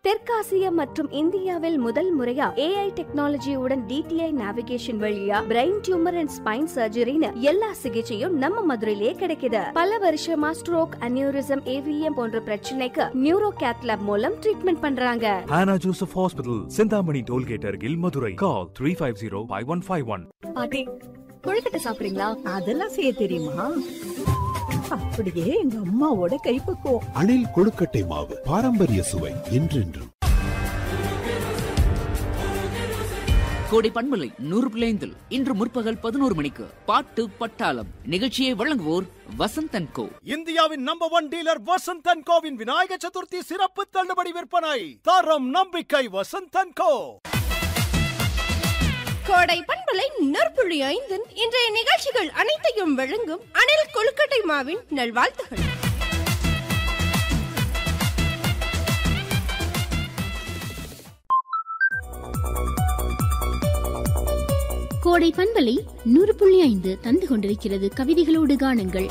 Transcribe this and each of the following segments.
தெற்காசியா மற்றும் இந்தியாவில் முதல் முறையா ஏஐ டெக்னாலஜியுடன் டிடிஐ நேவிகேஷன் வழியா பிரெயின் டியூமர் அண்ட் ஸ்பைன் சர்ஜரின்னு எல்லா சிகிச்சையும் நம்ம மதுரையிலே கிடைக்குது பல வருஷமா ஸ்ட்ரோக் அனியூரிசம் ஏவிஎம் போன்ற பிரச்சனைக்கு நியூரோ கேத்லாப் மூலம் ட்ரீட்மெண்ட் பண்றாங்க Hannah Joseph Hospital, Sindhamani Tollgate Argil, Madurai. Call 350-5151. பாட்டி கொழுக்கட்டை சாப்பிடுறீங்களா அதெல்லாம் செய்ய தெரியுமா அப்படியே எங்க அம்மாவோட கைப்பக்குவம் அணில் கொழுக்கட்டை மாவு பாரம்பரிய சுவை என்றென்றும் கோடை பண்பலை நூறு பிள்ளைந்தில் இன்று முற்பகல் பதினோரு மணிக்கு பாட்டு பட்டாளம் நிகழ்ச்சியை வழங்குவோர் வசந்தன் கோ இந்தியாவின் நம்பர் ஒன் டீலர் வசந்தன் கோவின் விநாயக சதுர்த்தி சிறப்பு தள்ளுபடி விற்பனை தரம் நம்பிக்கை வசந்தன் கோ கோடை பண்பலை நற்புள்ளி ஐந்தின் இன்றைய நிகழ்ச்சிகள் அனைத்தையும் வழங்கும் அணில் கொழுக்கட்டை மாவின் நல்வாழ்த்துகள் கோடை பண்பலை நூறு புள்ளி ஐந்து தந்து கொண்டிருக்கிறது கவிதைகளோடு காணுங்கள்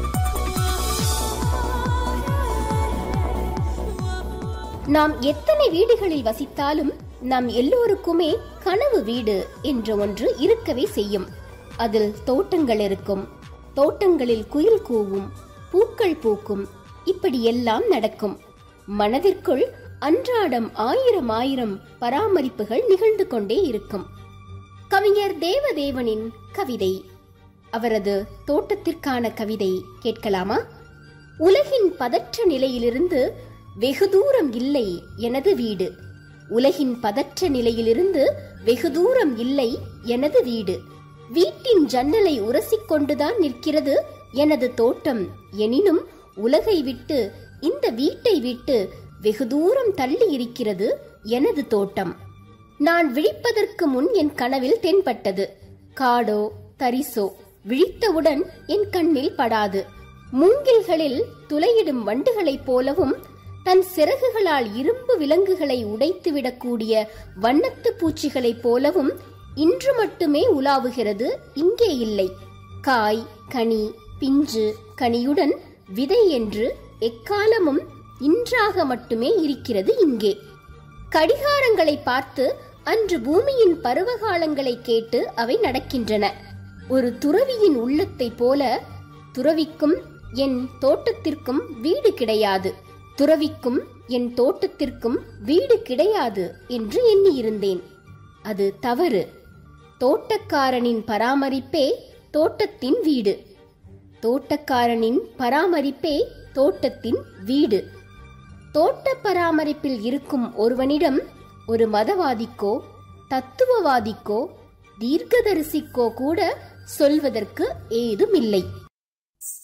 நாம் எத்தனை வீடுகளில் வசித்தாலும் நம் எல்லோருக்குமே கனவு வீடு என்ற ஒன்று இருக்கவே செய்யும் அதில் தோட்டங்கள் இருக்கும் தோட்டங்களில் குயில் கூவும் பூக்கள் பூக்கும் இப்படி எல்லாம் நடக்கும் மனதிற்குள் அன்றாடம் ஆயிரம் ஆயிரம் பராமரிப்புகள் நிகழ்ந்து கொண்டே இருக்கும் கவிஞர் தேவதேவனின் கவிதை அவரது தோட்டத்திற்கான கவிதை கேட்கலாமா உலகின் பதற்ற நிலையிலிருந்து வெகு தூரம் இல்லை எனது வீடு உலகின் பதற்ற நிலையிலிருந்து வெகு தூரம் இல்லை எனது வீடு வீட்டின் ஜன்னலை உரசிக்கொண்டுதான் நிற்கிறது எனது தோட்டம் எனினும் உலகை விட்டு இந்த வீட்டை விட்டு வெகு தூரம் தள்ளி இருக்கிறது எனது தோட்டம் நான் விழிப்பதற்கு முன் என் கனவில் தென்பட்டது காடோ தரிசோ விழித்தவுடன் என் கண்ணில் படாது மூங்கில்களில் துளையிடும் வண்டுகளைப் போலவும் தன் சிறகுகளால் இரும்பு விலங்குகளை உடைத்துவிடக்கூடிய வண்ணத்து பூச்சிகளைப் போலவும் இன்று மட்டுமே உலாவுகிறது இங்கே இல்லை காய் கனி பிஞ்சு கனியுடன் விதை என்று எக்காலமும் இன்றாக மட்டுமே இருக்கிறது இங்கே கடிகாரங்களை பார்த்து அன்று பூமியின் பருவகாலங்களை கேட்டு அவை நடக்கின்றன ஒரு துறவியின் உள்ளத்தைப் போல துறவிக்கும் என் தோட்டத்திற்கும் வீடு கிடையாது துறவிக்கும் என் தோட்டத்திற்கும் வீடு கிடையாது என்று எண்ணியிருந்தேன் அது தவறு தோட்டக்காரனின் பராமரிப்பே தோட்டத்தின் வீடு தோட்டக்காரனின் பராமரிப்பே தோட்டத்தின் வீடு தோட்ட பராமரிப்பில் இருக்கும் ஒருவனிடம் ஒரு மதவாதிக்கோ தத்துவவாதிக்கோ தீர்க்கதரிசிக்கோ கூட சொல்வதற்கு ஏதுமில்லை